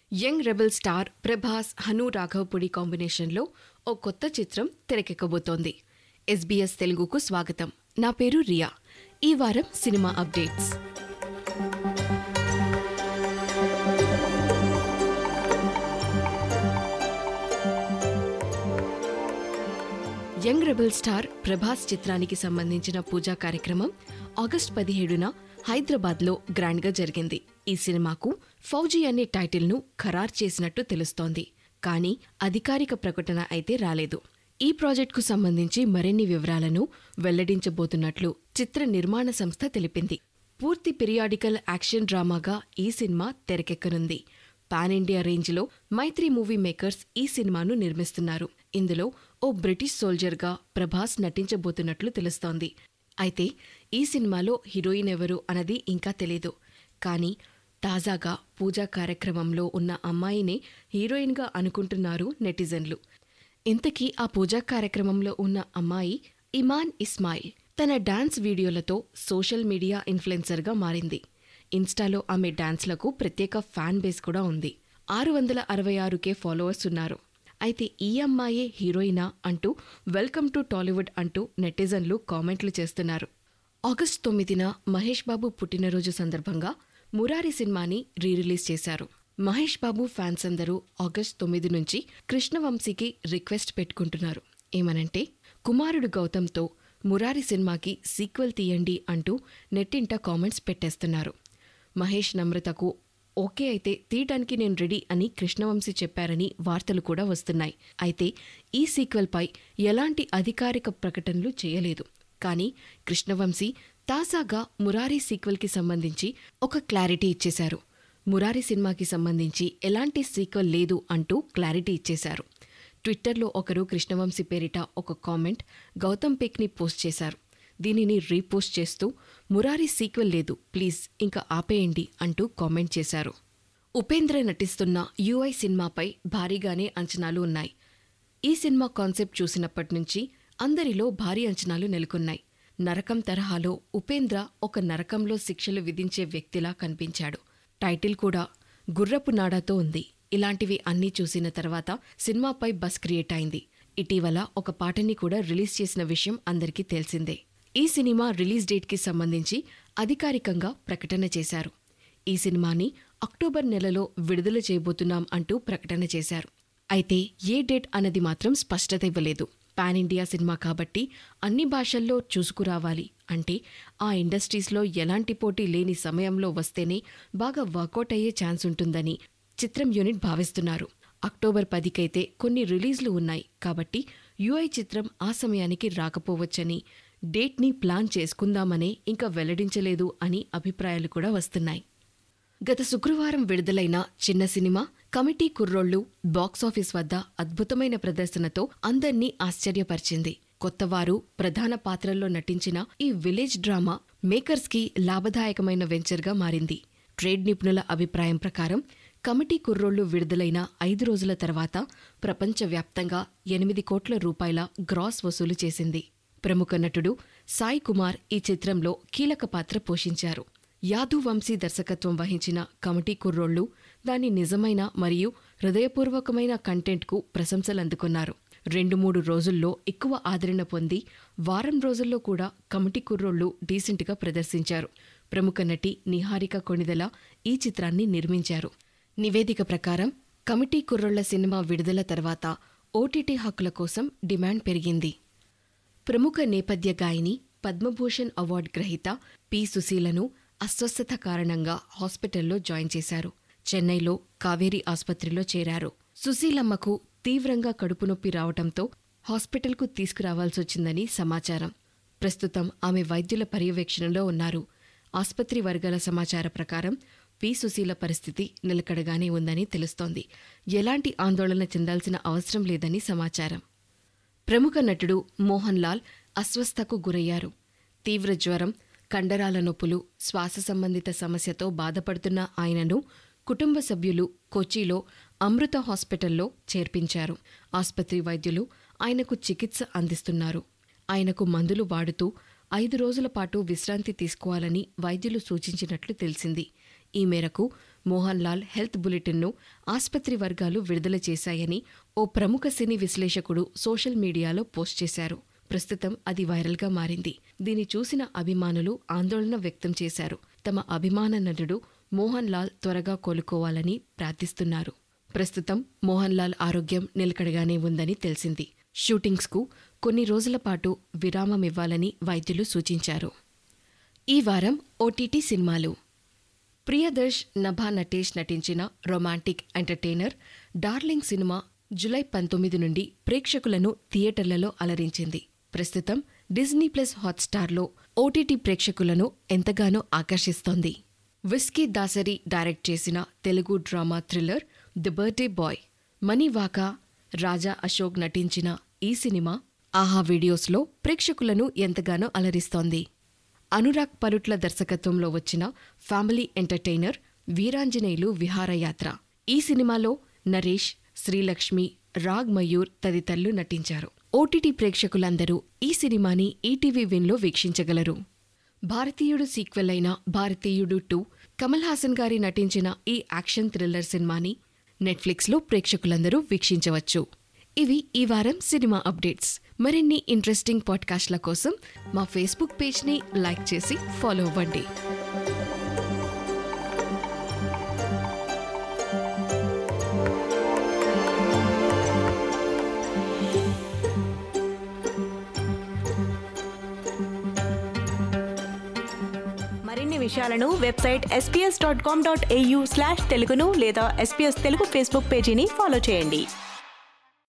young rebel star Prabhas Hanu Raghavapudi కాంబినేషన్లో ఓ కొత్త చిత్రం తెరకెక్కబోతోంది ఎస్బీఎస్ తెలుగుకు స్వాగతం నా పేరు రియా ఈ వారం సినిమా updates young rebel star Prabhas చిత్రానికి సంబంధించిన పూజా కార్యక్రమం ఆగస్టు పదిహేడున హైదరాబాద్లో గ్రాండ్గా జరిగింది ఈ సినిమాకు ఫౌజీ అనే టైటిల్ను ఖరారు చేసినట్టు తెలుస్తోంది కానీ అధికారిక ప్రకటన అయితే రాలేదు ఈ ప్రాజెక్టుకు సంబంధించి మరిన్ని వివరాలను వెల్లడించబోతున్నట్లు చిత్ర నిర్మాణ సంస్థ తెలిపింది పూర్తి పిరియాడికల్ యాక్షన్ డ్రామాగా ఈ సినిమా తెరకెక్కనుంది పాన్ ఇండియా రేంజ్లో మైత్రి మూవీ మేకర్స్ ఈ సినిమాను నిర్మిస్తున్నారు ఇందులో ఓ బ్రిటిష్ సోల్జర్గా ప్రభాస్ నటించబోతున్నట్లు తెలుస్తోంది అయితే ఈ సినిమాలో హీరోయిన్ ఎవరు అన్నది ఇంకా తెలీదు కానీ తాజాగా పూజా కార్యక్రమంలో ఉన్న అమ్మాయినే హీరోయిన్గా అనుకుంటున్నారు నెటిజన్లు ఇంతకీ ఆ పూజా కార్యక్రమంలో ఉన్న అమ్మాయి ఇమాన్ ఇస్మాయిల్ తన డాన్స్ వీడియోలతో సోషల్ మీడియా ఇన్ఫ్లుయెన్సర్గా మారింది ఇన్స్టాలో ఆమె డాన్స్లకు ప్రత్యేక ఫ్యాన్ బేస్ కూడా ఉంది ఆరు వందల అరవై ఆరుకే ఫాలోవర్స్ ఉన్నారు అయితే ఈ అమ్మాయే హీరోయినా అంటూ వెల్కమ్ టు టాలీవుడ్ అంటూ నెటిజన్లు కామెంట్లు చేస్తున్నారు ఆగస్ట్ తొమ్మిదిన మహేష్ బాబు పుట్టినరోజు సందర్భంగా మురారి సినిమాని రీ రిలీజ్ చేశారు మహేష్ బాబు ఫ్యాన్స్ అందరూ ఆగస్ట్ తొమ్మిది నుంచి కృష్ణవంశీకి రిక్వెస్ట్ పెట్టుకుంటున్నారు ఏమనంటే కుమారుడు గౌతమ్తో మురారి సినిమాకి సీక్వెల్ తీయండి అంటూ నెట్టింట కామెంట్స్ పెట్టేస్తున్నారు మహేష్ నమ్రతకు ఓకే అయితే తీయటానికి నేను రెడీ అని కృష్ణవంశీ చెప్పారని వార్తలు కూడా వస్తున్నాయి అయితే ఈ సీక్వెల్పై ఎలాంటి అధికారిక ప్రకటనలు చేయలేదు కానీ కృష్ణవంశీ తాజాగా మురారి సీక్వెల్కి సంబంధించి ఒక క్లారిటీ ఇచ్చేశారు మురారి సినిమాకి సంబంధించి ఎలాంటి సీక్వెల్ లేదు అంటూ క్లారిటీ ఇచ్చేశారు ట్విట్టర్లో ఒకరు కృష్ణవంశీ పేరిట ఒక కామెంట్ గౌతమ్ పిక్ని పోస్ట్ చేశారు దీనిని రీపోస్ట్ చేస్తూ మురారి సీక్వెల్ లేదు ప్లీజ్ ఇంకా ఆపేయండి అంటూ కామెంట్ చేశారు ఉపేంద్ర నటిస్తున్న యుఐ సినిమాపై భారీగానే అంచనాలు ఉన్నాయి ఈ సినిమా కాన్సెప్ట్ చూసినప్పటి నుంచి అందరిలో భారీ అంచనాలు నెలకొన్నాయి నరకం తరహాలో ఉపేంద్ర ఒక నరకంలో శిక్షలు విధించే వ్యక్తిలా కనిపించాడు టైటిల్ కూడా గుర్రపు నాడాతో ఉంది ఇలాంటివి అన్నీ చూసిన తర్వాత సినిమాపై బస్ క్రియేట్ అయింది ఇటీవల ఒక పాటని కూడా రిలీజ్ చేసిన విషయం అందరికీ తెలిసిందే ఈ సినిమా రిలీజ్ డేట్కి సంబంధించి అధికారికంగా ప్రకటన చేశారు ఈ సినిమాని అక్టోబర్ నెలలో విడుదల చేయబోతున్నాం అంటూ ప్రకటన చేశారు అయితే ఏ డేట్ అన్నది మాత్రం స్పష్టత ఇవ్వలేదు పాన్ ఇండియా సినిమా కాబట్టి అన్ని భాషల్లో చూసుకురావాలి అంటే ఆ ఇండస్ట్రీస్లో ఎలాంటి పోటీ లేని సమయంలో వస్తేనే బాగా వర్కౌట్ అయ్యే ఛాన్స్ ఉంటుందని చిత్రం యూనిట్ భావిస్తున్నారు అక్టోబర్ పదికైతే కొన్ని రిలీజ్లు ఉన్నాయి కాబట్టి యుఐ చిత్రం ఆ సమయానికి రాకపోవచ్చని డేట్ని ప్లాన్ చేసుకుందామనే ఇంకా వెల్లడించలేదు అని అభిప్రాయాలు కూడా వస్తున్నాయి గత శుక్రవారం విడుదలైన చిన్న సినిమా కమిటీ కుర్రోళ్లు బాక్సాఫీస్ వద్ద అద్భుతమైన ప్రదర్శనతో అందర్నీ ఆశ్చర్యపరిచింది కొత్తవారు ప్రధాన పాత్రల్లో నటించిన ఈ విలేజ్ డ్రామా మేకర్స్కి లాభదాయకమైన వెంచర్గా మారింది ట్రేడ్ నిపుణుల అభిప్రాయం ప్రకారం కమిటీ కుర్రోళ్లు విడుదలైన ఐదు రోజుల తర్వాత ప్రపంచవ్యాప్తంగా ఎనిమిది కోట్ల రూపాయల గ్రాస్ వసూలు చేసింది ప్రముఖ నటుడు సాయి కుమార్ ఈ చిత్రంలో కీలక పాత్ర పోషించారు యాదు వంశీ దర్శకత్వం వహించిన కమిటీ కుర్రోళ్లు దాని నిజమైన మరియు హృదయపూర్వకమైన కంటెంట్కు ప్రశంసలు అందుకున్నారు రెండు మూడు రోజుల్లో ఎక్కువ ఆదరణ పొంది వారం రోజుల్లో కూడా కమిటీ కుర్రోళ్లు డీసెంట్గా ప్రదర్శించారు ప్రముఖ నటి నిహారిక కొణిదల ఈ చిత్రాన్ని నిర్మించారు నివేదిక ప్రకారం కమిటీ కుర్రోళ్ల సినిమా విడుదల తర్వాత ఓటీటీ హక్కుల కోసం డిమాండ్ పెరిగింది ప్రముఖ నేపథ్య గాయని పద్మభూషణ్ అవార్డు గ్రహీత పి సుశీలను అస్వస్థత కారణంగా హాస్పిటల్లో జాయిన్ చేశారు చెన్నైలో కావేరీ ఆసుపత్రిలో చేరారు సుశీలమ్మకు తీవ్రంగా కడుపు నొప్పి రావటంతో హాస్పిటల్కు తీసుకురావాల్సొచ్చిందని సమాచారం ప్రస్తుతం ఆమె వైద్యుల పర్యవేక్షణలో ఉన్నారు ఆసుపత్రి వర్గాల సమాచార ప్రకారం పి సుశీల పరిస్థితి నిలకడగానే ఉందని తెలుస్తోంది ఎలాంటి ఆందోళన చెందాల్సిన అవసరం లేదని సమాచారం ప్రముఖ నటుడు మోహన్ లాల్ అస్వస్థకు గురయ్యారు తీవ్ర జ్వరం కండరాల నొప్పులు శ్వాస సంబంధిత సమస్యతో బాధపడుతున్న ఆయనను కుటుంబ సభ్యులు కొచ్చిలో అమృత హాస్పిటల్లో చేర్పించారు ఆసుపత్రి వైద్యులు ఆయనకు చికిత్స అందిస్తున్నారు ఆయనకు మందులు వాడుతూ ఐదు రోజుల పాటు విశ్రాంతి తీసుకోవాలని వైద్యులు సూచించినట్లు తెలిసింది ఈ మేరకు మోహన్ లాల్ హెల్త్ బులెటిన్ను ఆస్పత్రి వర్గాలు విడుదల చేశాయని ఓ ప్రముఖ సినీ విశ్లేషకుడు సోషల్ మీడియాలో పోస్ట్ చేశారు ప్రస్తుతం అది వైరల్గా మారింది దీన్ని చూసిన అభిమానులు ఆందోళన వ్యక్తం చేశారు తమ అభిమాన నటుడు మోహన్ లాల్ త్వరగా కోలుకోవాలని ప్రార్థిస్తున్నారు ప్రస్తుతం మోహన్ లాల్ ఆరోగ్యం నిలకడగానే ఉందని తెలిసింది షూటింగ్స్కు కొన్ని రోజుల పాటు విరామమివ్వాలని వైద్యులు సూచించారు ఈ వారం ఓటీటీ సినిమాలు ప్రియదర్శ్ నభా నటేష్ నటించిన రొమాంటిక్ ఎంటర్టైనర్ డార్లింగ్ సినిమా జులై పంతొమ్మిది నుండి ప్రేక్షకులను థియేటర్లలో అలరించింది ప్రస్తుతం డిజ్నీ ప్లస్ హాట్స్టార్లో ఓటీటీ ప్రేక్షకులను ఎంతగానో ఆకర్షిస్తోంది విస్కీ దాసరి డైరెక్ట్ చేసిన Telugu drama thriller the birthday boy Manivaka Raja Ashok నటించిన ఈ సినిమా ఆహా వీడియోస్లో ప్రేక్షకులను ఎంతగానో అలరిస్తోంది అనురాగ్ పరుట్ల దర్శకత్వంలో వచ్చిన ఫ్యామిలీ ఎంటర్టైనర్ వీరాంజనేయులు విహారయాత్ర ఈ సినిమాలో నరేష్ శ్రీలక్ష్మి రాగ్ మయూర్ తదితరులు నటించారు ఓటీటీ ప్రేక్షకులందరూ ఈ సినిమాని ఈటీవీ విన్లో వీక్షించగలరు భారతీయుడు సీక్వెల్ అయిన భారతీయుడు టూ కమల్ హాసన్ గారి నటించిన ఈ యాక్షన్ థ్రిల్లర్ సినిమాని నెట్ఫ్లిక్స్లో ప్రేక్షకులందరూ వీక్షించవచ్చు ఇవి ఈ వారం సినిమా అప్డేట్స్ మరిన్ని ఇంట్రెస్టింగ్ పాడ్కాస్ట్ల కోసం మా ఫేస్బుక్ పేజ్ని లైక్ చేసి ఫాలో అవ్వండి మరిన్ని విషయాలను website SPS dot com dot AU slash తెలుగును లేదా ఎస్పీఎస్ తెలుగు ఫేస్బుక్ పేజీని ఫాలో చేయండి